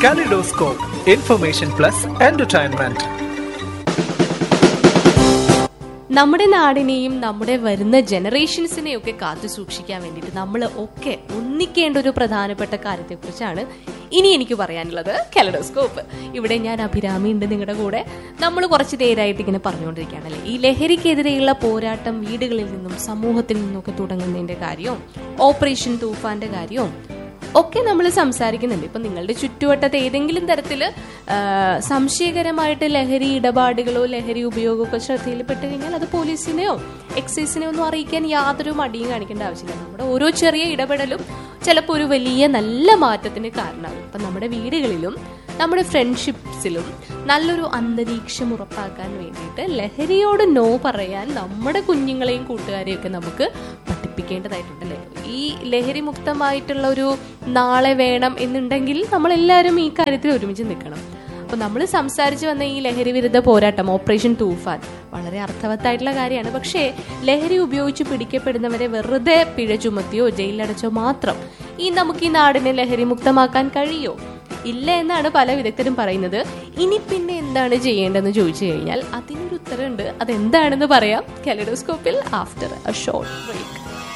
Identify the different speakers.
Speaker 1: Kaleidoscope, information plus entertainment.
Speaker 2: നമ്മുടെ നാടിനെയും നമ്മുടെ വരുന്ന ജനറേഷൻസിനെയും ഒക്കെ കാത്തു സൂക്ഷിക്കാൻ വേണ്ടിയിട്ട് നമ്മൾ ഒക്കെ ഒന്നിക്കേണ്ട ഒരു പ്രധാനപ്പെട്ട കാര്യത്തെക്കുറിച്ചാണ് ഇനി എനിക്ക് പറയാനുള്ളത് കലഡോസ്കോപ്പ് ഇവിടെ ഞാൻ അഭിരാമി ഉണ്ട് നിങ്ങളുടെ കൂടെ നമ്മൾ കുറച്ച് നേരമായിട്ട് ഇങ്ങനെ പറഞ്ഞുകൊണ്ടിരിക്കുകയാണല്ലേ ഈ ലഹരിക്കെതിരെയുള്ള പോരാട്ടം വീടുകളിൽ നിന്നും സമൂഹത്തിൽ നിന്നൊക്കെ തുടങ്ങുന്നതിന്റെ കാര്യവും ഓപ്പറേഷൻ തൂഫാന്റെ കാര്യവും ഒക്കെ നമ്മൾ സംസാരിക്കുന്നുണ്ട് ഇപ്പൊ നിങ്ങളുടെ ചുറ്റുവട്ടത്ത് ഏതെങ്കിലും തരത്തിൽ സംശയകരമായിട്ട് ലഹരി ഇടപാടുകളോ ലഹരി ഉപയോഗമൊക്കെ ശ്രദ്ധയിൽപ്പെട്ട് കഴിഞ്ഞാൽ അത് പോലീസിനെയോ എക്സൈസിനെയോ ഒന്നും അറിയിക്കാൻ യാതൊരു മടിയും കാണിക്കേണ്ട ആവശ്യമില്ല നമ്മുടെ ഓരോ ചെറിയ ഇടപെടലും ചിലപ്പോൾ ഒരു വലിയ നല്ല മാറ്റത്തിന് കാരണമാകും അപ്പൊ നമ്മുടെ വീടുകളിലും നമ്മുടെ ഫ്രണ്ട്ഷിപ്സിലും നല്ലൊരു അന്തരീക്ഷം ഉറപ്പാക്കാൻ വേണ്ടിയിട്ട് ലഹരിയോട് നോ പറയാൻ നമ്മുടെ കുഞ്ഞുങ്ങളെയും കൂട്ടുകാരെയും ഒക്കെ നമുക്ക് പഠിപ്പിക്കേണ്ടതായിട്ടുണ്ടല്ലേ ഈ ലഹരി മുക്തമായിട്ടുള്ള ഒരു നാളെ വേണം എന്നുണ്ടെങ്കിൽ നമ്മളെല്ലാവരും ഈ കാര്യത്തിൽ ഒരുമിച്ച് നിൽക്കണം അപ്പൊ നമ്മൾ സംസാരിച്ചു വന്ന ഈ ലഹരി വിരുദ്ധ പോരാട്ടം ഓപ്പറേഷൻ തൂഫാൻ വളരെ അർത്ഥവത്തായിട്ടുള്ള കാര്യമാണ് പക്ഷേ ലഹരി ഉപയോഗിച്ച് പിടിക്കപ്പെടുന്നവരെ വെറുതെ പിഴ ചുമത്തിയോ ജയിലിലടച്ചോ മാത്രം ഈ നമുക്ക് ഈ നാടിനെ ലഹരി മുക്തമാക്കാൻ കഴിയോ ഇല്ല എന്നാണ് പല വിദഗ്ധരും പറയുന്നത് ഇനി പിന്നെ എന്താണ് ചെയ്യേണ്ടതെന്ന് ചോദിച്ചു കഴിഞ്ഞാൽ അതിനൊരു ഉത്തരമുണ്ട് അതെന്താണെന്ന് പറയാം കെലഡോസ്കോപ്പിൽ ആഫ്റ്റർ എ ഷോർട്ട് ബ്രേക്ക്